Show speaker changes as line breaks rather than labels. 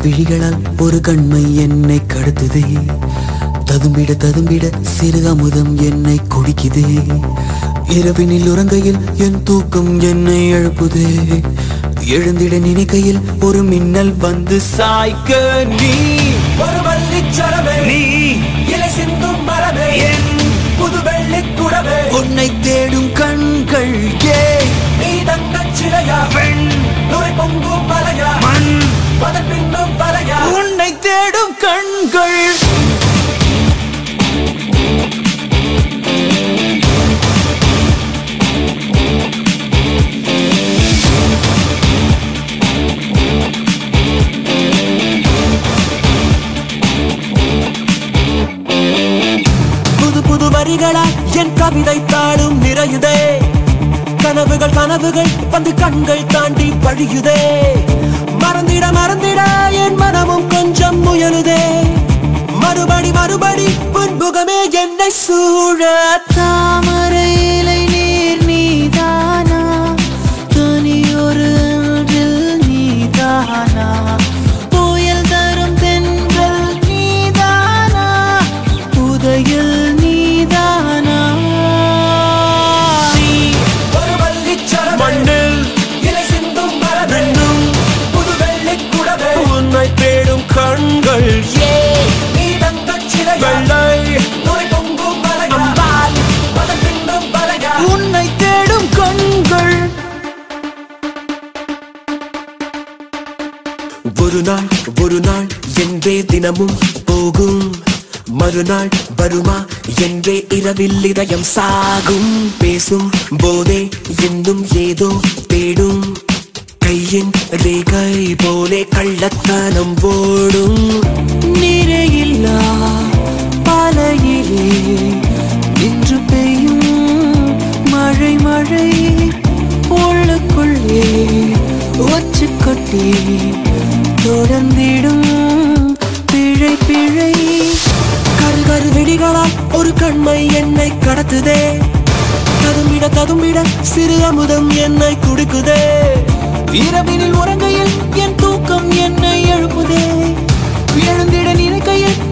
விழிகளால் ஒரு கண்மை என்னை கடத்துதே ததும்பிட ததும்பிட சிறு அமுதம் என்னை குடிக்குதே இரவினில் உறங்கையில் என் தூக்கம் என்னை எழுப்புதே எழுந்திட நினைக்கையில் ஒரு மின்னல் வந்து சாய்க்க நீ
ஒரு வள்ளிச்சரமே
நீ
இலை சிந்தும் மரமே
என்
புது வெள்ளிக் குடமே
உன்னை தேடும் கண்கள் ஏ
நீ தங்கச் சிலையா
பெண்
நுரை பொங்கும் மலையா
மண்
அதன் பின்னும் பலையா
உன்னை தேடும் கண்கள்
புது புது வரிகளால் என் கவிதை தாடும் நிறையுதே கனவுகள் கனவுகள் வந்து கண்கள் தாண்டி பழியுதே மறந்திட மறந்திட என் மனமும் கொஞ்சம் முயலுதே மறுபடி மறுபடி புன்புகமே என்னை சூழ
தாமரை இலை நீர் நீதானா துணி ஒரு அன்றில் நீதானா புயல் தரும் தென்றல் நீதானா புதையல் நீதானா நீ
ஒரு வள்ளிச்சரமே
மண்ணில்
இலை சிந்தும் மரமே
ரெண்டும்
புது வெள்ளிக் குடமே
உன்னை தேடும் கண்கள் ஏ
நீ தங்கச் சிலையா
வெள்ளை
நுரை பொங்கும் மலையா
அம்பால்
அதன் பின்னும் பலையா
உன்னை தேடும் கண்கள்
ஒரு நாள் ஒரு நாள் என்றே தினமும் போகும் மறுநாள் வருமா என்றே இரவில் இதயம் சாகும் பேசும் போதே இன்னும் ஏதோ தேடும் கையின் ரேகை போலே கள்ளத்தனம் ஓடும்
நிறையில்லா பாலையிலே நின்று பெய்யும் மழை மழை உள்ளுக்குள்ளே ஒச்சு கொட்டி தொடர்ந்திடும் பிழை பிழை
கரு கரு வெடிகளால் ஒரு கண்மை என்னை கடத்துதே ததும்பிட ததும்பிட சிறு அமுதம் என்னை குடுக்குதே
இரவினில் உறங்கையில் என் தூக்கம் என்னை எழுப்புதே எழுந்திட நினைக்கையில்